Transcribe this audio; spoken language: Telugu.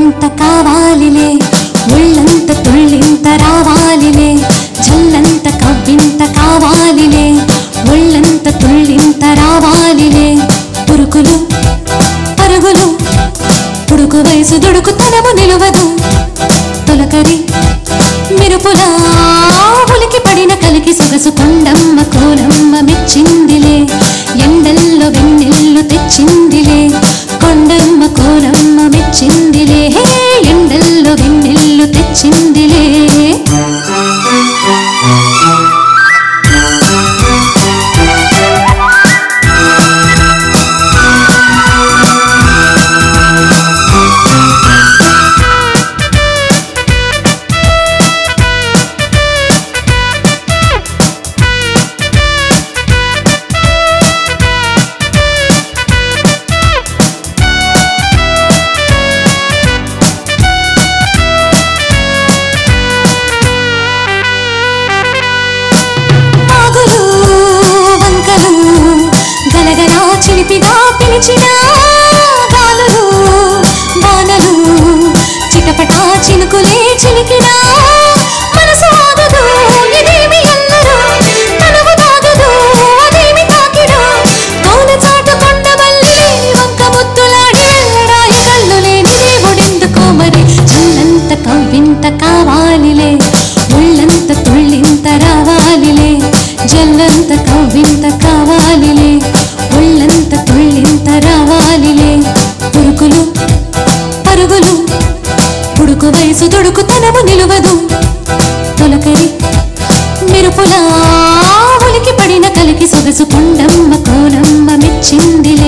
కవ్వింత కావాలిలే ఒళ్ళంత తుళ్ళింత రావాలిలే జల్లంత కవ్వింత కావాలిలే ఒళ్ళంత తుళ్ళింత రావాలిలే పురుకులు పరుగులు పుడుకు వయసు దుడుకుతనము నిలువదు తొలకరి మెరుపులా ఉలికి పడిన కలికి సొగసు కొండమ్మ కోనమ్మ మెచ్చిందిలే ఎండల్లో వెన్నెల్లు తెచ్చిందిలే కొండమ్మ కోనమ్మ మెచ్చిందిలే హే ఎండల్లో వెన్నెల్లు తెచ్చిందిలే వాగులు వంకలు గలగలా చిలిపిగా పిలిచిన గాలులు వానలు చిటపటా చినుకులే చిలికిన మనసు ఆగదు ఇదేమి అల్లరు తనువు తాగదు అదేమి తాకిడు కౌన చాటు కొండ మల్లి వంక ముద్దులాడి వెళ్ళడాయి కళ్ళు లేని దేవుడెందుకో మరి చల్లంత కవ్వింత కావాలిలే ఒళ్ళంత తుళ్ళింత రావాలిలే జల్లంత కవ్వింత కావాలిలే ఒళ్ళంత తుళ్ళింత రావాలిలే పురుకులు పరుగులు పుడుకు వయసు తొడుకుతనము నిలువదు తొలకరి మెరుపులా ఉలికి పడిన కలికి సొగసు కొండమ్మ కోనమ్మ మెచ్చిందిలే